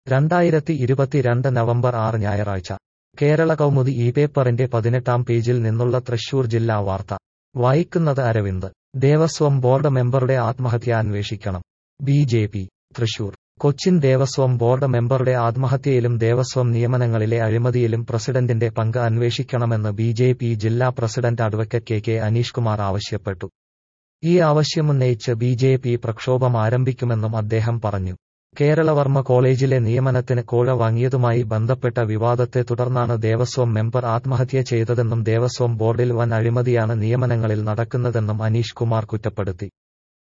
രണ്ടായിരത്തി ഇരുപത്തിരണ്ട് നവംബർ ആറ് ഞായറാഴ്ച കേരള കൗമുദി ഈ പേപ്പറിന്റെ പതിനെട്ടാം പേജിൽ നിന്നുള്ള തൃശൂർ ജില്ലാ വാർത്ത വായിക്കുന്നത് അരവിന്ദ് ദേവസ്വം ബോർഡ് മെമ്പറുടെ ആത്മഹത്യ അന്വേഷിക്കണം B J P Thrissur Cochin Devaswom board മെമ്പറുടെ ആത്മഹത്യയിലും ദേവസ്വം നിയമനങ്ങളിലെ അഴിമതിയിലും പ്രസിഡന്റിന്റെ പങ്ക് അന്വേഷിക്കണമെന്ന് ബി ജെ പി ജില്ലാ president advocate K K Aneesh Kumar ആവശ്യപ്പെട്ടു ഈ ആവശ്യമുന്നയിച്ച് ബി ജെ പി പ്രക്ഷോഭം ആരംഭിക്കുമെന്നും അദ്ദേഹം പറഞ്ഞു കേരളവർമ്മ കോളേജിലെ നിയമനത്തിന് കോഴ വാങ്ങിയതുമായി ബന്ധപ്പെട്ട വിവാദത്തെ തുടർന്നാണ് ദേവസ്വം മെമ്പർ ആത്മഹത്യ ചെയ്തതെന്നും ദേവസ്വം ബോർഡിൽ വൻ അഴിമതിയാണ് നിയമനങ്ങളിൽ നടക്കുന്നതെന്നും അനീഷ് കുമാർ കുറ്റപ്പെടുത്തി